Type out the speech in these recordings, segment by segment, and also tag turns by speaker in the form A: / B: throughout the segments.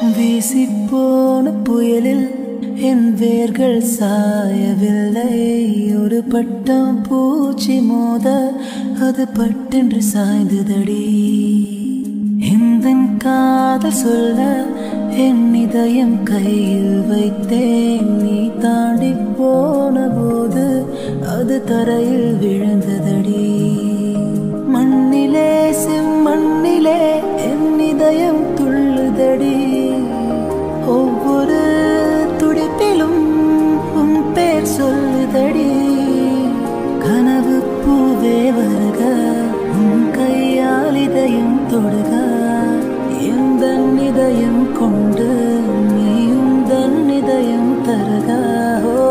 A: வீசிப்போன புயலில் என் வேர்கள் சாயவில்லை ஒரு பட்டம் பூச்சி மோத அது பட்டென்று சாய்ந்ததடி இந்த காதல் சொல்ல என் இதயம் கையில் வைத்தேன் நீ தாண்டி போன போது அது தரையில் விழுந்ததடி மண்ணிலே செம்மண்ணிலே என் இதயம் துள்ளுதடி ஒவ்வொரு துடிப்பிலும் உன் பேர் சொல்லுதடி கனவு பூவே வருக உன் கையால் இதயம் தொடுக எந்த இதயம் கொண்டு நீயும் தன் இதயம் தருக ஓ,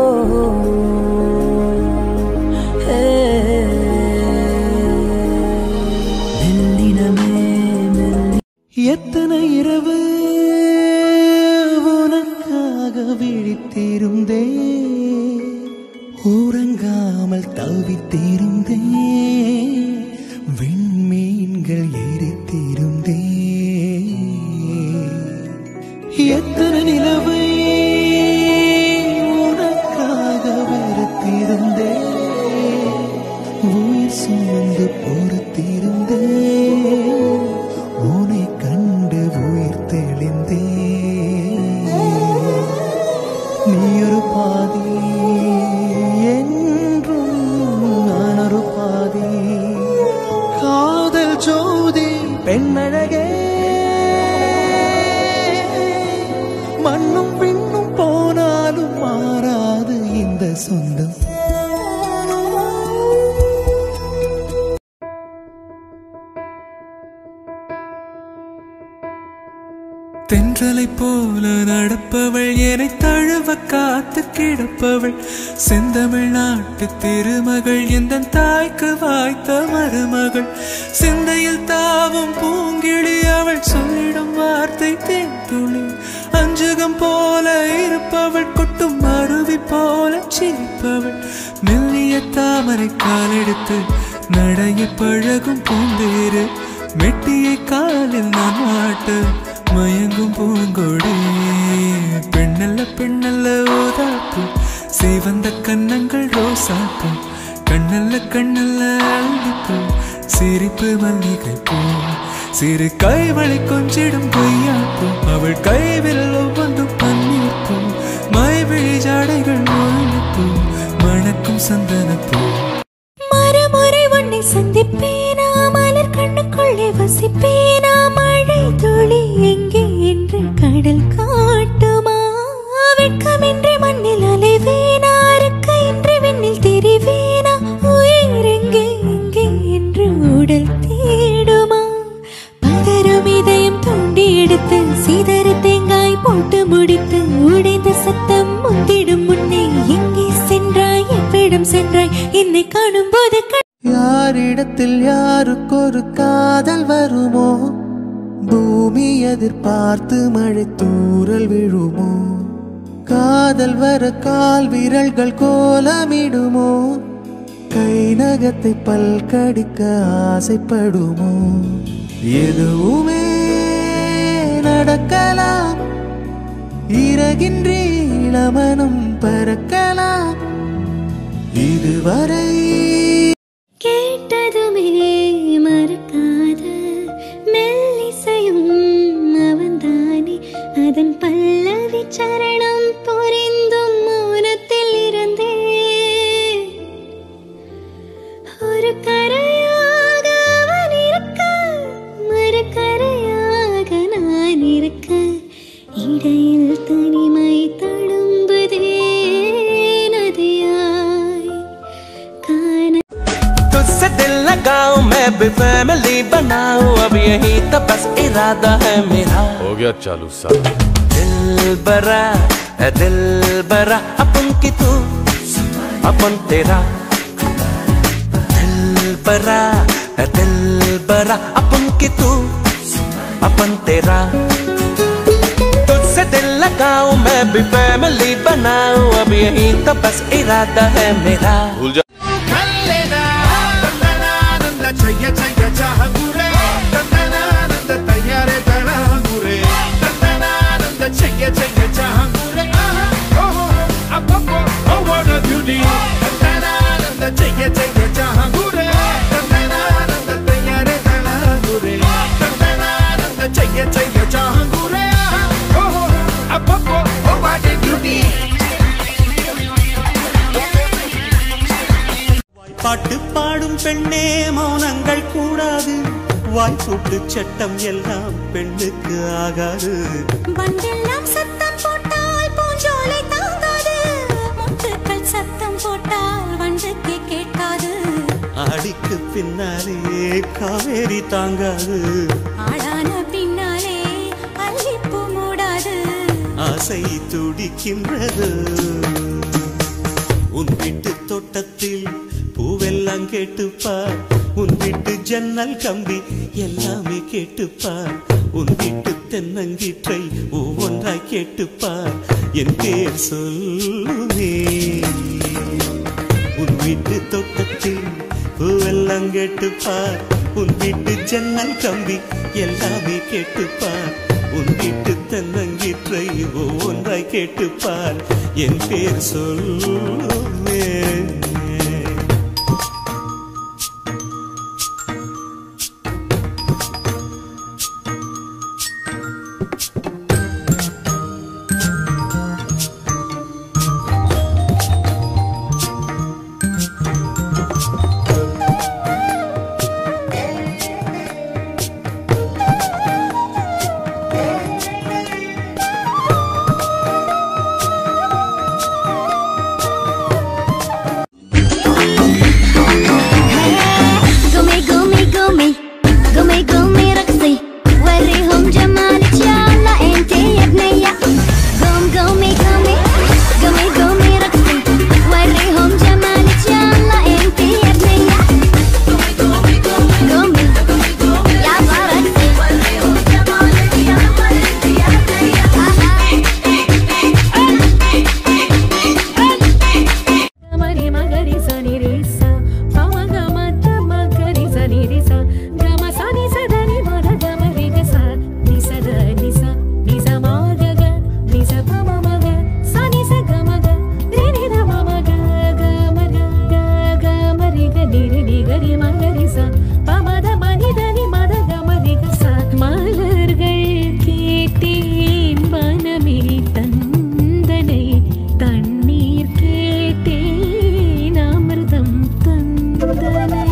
A: ஏ. மெல்லினமே மெல்லி எத்தனை இரவு உனக்காக விழித்திருந்தே உறங்காமல் தவித்திருந்தே விண்மீன்கள் எரித்திருந்தே எத்தனை நிலவை உனக்காக வெறுத்திருந்தே உயிர் சுமந்து பொறுத்திருந்தே உன்னை கண்டு உயிர் தெளிந்தே நீ ஒரு பாதி என்றும் நான் ஒரு பாதி காதல் ஜோதி பெண்ணழகே மண்ணும் பின்னும் போனாலும் மாறாது இந்த சொந்தம்
B: தென்றலை போல நடப்பவள் என்னை தழுவ காத்து கிடப்பவள் செந்தமிழ் நாட்டு திருமகள் எந்த தாய்க்கு வாய்த்த மருமகள் சிந்தையில் தாவும் பூங்கிழி அவள் சொல்லிடும் வார்த்தை தேன்துளி அஞ்சுகம் போல இருப்பவள் கொட்டும் அருவி போல சிரிப்பவள் மெல்லிய தாமரை காலெடுத்து நடைய பழகும் பூந்தேரு மெட்டியை காலில் நான் மாட்டு மயங்கும் பூங்கொடி பெண்ணல்ல பெண்ணல்ல ஓதாப்பு சிவந்த கன்னங்கள் ரோசாப்பு கண்ணல்ல கண்ணல்ல அள்ளிப்பூ சிரிப்பு மல்லிகை பூ சிறு கைவழி கொஞ்சிடும் பொய்யாப்பு அவள் கைவில் ஒவ்வொன்றும் பன்னீர் பூ மைவிழி ஜாடைகள் ஒழுப்பு மணக்கும் சந்தனப்பூ
C: மறுமுறை உன்னை சந்திப்பேனா மலர் கண்ணுக்குள்ளே வசிப்பேனா மழை துளி எங்கே என்று கடல் காட்டுமா வெட்கமின்றி மண்ணில் அலைவேனா இன்றி விண்ணில் தெரிவேனா உயிர் எங்கே எங்கே என்று உடல் தேடுமா பதறும் இதயம் தோண்டி எடுத்து சிதறு தேங்காய் போட்டு முடித்து உடைந்த சத்தம் முந்திடும் முன்னே எங்கே சென்றாய் எவ்விடம் சென்றாய் என்னை காணும் போது
A: யாரிடத்தில் யாருக்கொரு காதல் வருமோ பூமி எதிர்பார்த்து மழை தூறல் விழுமோ காதல் வர கால் விரல்கள் கோலமிடுமோ கை நகத்தை பல் கடிக்க ஆசைப்படுமோ எதுவுமே நடக்கலாம் இறகின்றி இளமனம் பறக்கலாம் இதுவரை
C: கேட்டதுமே மறக்காத மெல்லிசையும் அவன்தானே அதன் பல்லவி சரணம் புரிந்தும் மௌனத்தில் இருந்தே ஒரு கரையாக அவன் இருக்க மறு கரையாக நான் இருக்க இடையில் தனிமை தழும்புதே நதியாய் காண
D: तुझसे दिल लगाऊं मैं भी फैमिली बनाऊं अब यही तो बस इरादा है मेरा
E: हो गया चालू साहब
D: दिल बरा है दिल बरा अपन की तू अपन तेरा दिल बरा है दिल बरा अपन की तू अपन तेरा तुझसे दिल लगाऊं मैं भी फैमिली बनाऊं अब यही तो बस इरादा है मेरा
E: भूल जा
F: చెయ్య చెయ్య చాహ గురే తయారే తళ గురే
A: பெண்ணே மௌனங்கள் கூடாது வாய்ப்புட்டு சட்டம் எல்லாம் பெண்ணுக்கு ஆகாது
C: வண்டெல்லாம் சத்தம் போட்டால் பூஞ்சோலை தாங்காது முட்டுக்கள் சத்தம் போட்டால் வண்டுக்கு கேட்காது
A: ஆடிக்கு பின்னாலே காவேரி தாங்காது
C: ஆளான பின்னாலே அல்லிப்பூ மூடாது
A: ஆசை துடிக்கின்றது உன் வீட்டு தோட்டத்தில் பூவெல்லாம் கேட்டுப்பார் உன் வீட்டு ஜன்னல் கம்பி எல்லாமே கேட்டுப்பார் உன் வீட்டு தென்னங்கீற்றை ஒவ்வொன்றாய் கேட்டுப்பார் என் பேர் சொல்லுவே உன் வீட்டு தோட்டத்தில் பூவெல்லாம் கேட்டுப்பார் உன் வீட்டு ஜன்னல் கம்பி எல்லாமே கேட்டுப்பார் உன் வீட்டு தென்னங்கீற்றை ஒவ்வொன்றாய் கேட்டுப்பார் என் பேர் சொல்லுவே
C: قومي قومي قومي قومي قومي رقصي وريهم جمالك يلا انتي يا بنية قوم قومي قومي قومي قومي رقصي وريهم جمالك يلا انتي يا بنية قومي قومي يلا رقصي وريهم جمالك يلا انتي يا
E: మరి మగరి సని రి స పమ గమ త మగరి సని రి స గమ సని సదని మద గమ రి గ స ని స ద ని స ని స మ గ గ ని స ప మ మ గ సని స గ మ గ రి ని ద మ మ గ గ మ గ గ గ మ రి గ ని రి ని గ రి మ గ రి ச ப ம த ம நி த நி ம த க ம ரி க ச மலர்கள் கேட்டேன் மனமே தந்தனை தண்ணீர் கேட்டேன் அமிர்தம் தந்தனை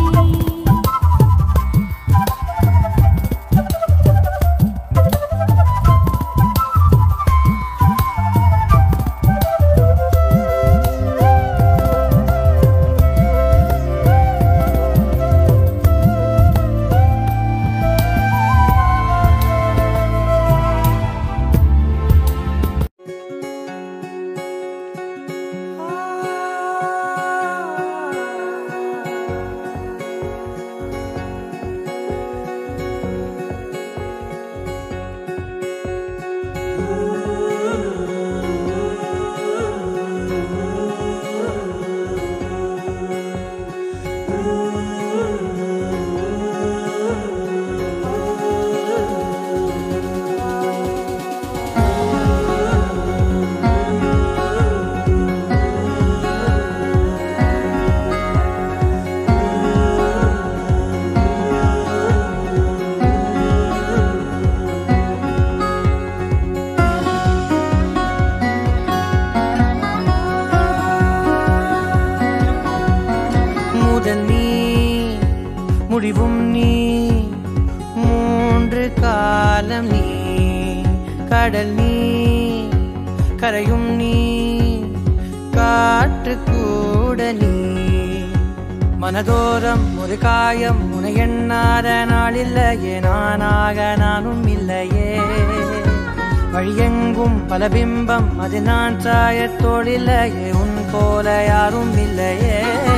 G: முதல் நீ முடிவும் நீ மூன்று காலம் நீ கடல் நீ கரையும் நீ காற்று கூட நீ மனதோரம் ஒரு காயம் உனை எண்ணாத நாளில்லையே நானாக நானும் இல்லையே வழியெங்கும் பல பிம்பம் அது நான் சாயத்தோடில்லையே உன் போல யாரும் இல்லையே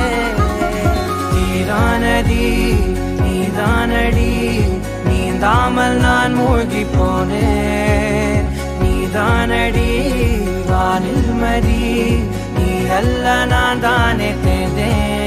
G: நீதானடி நீதானடி நீந்தாமல் நான் மூழ்கி போனேன் நீதானடி வானில் மதி நீ அல்ல நான் தானே தேர்ந்தேன்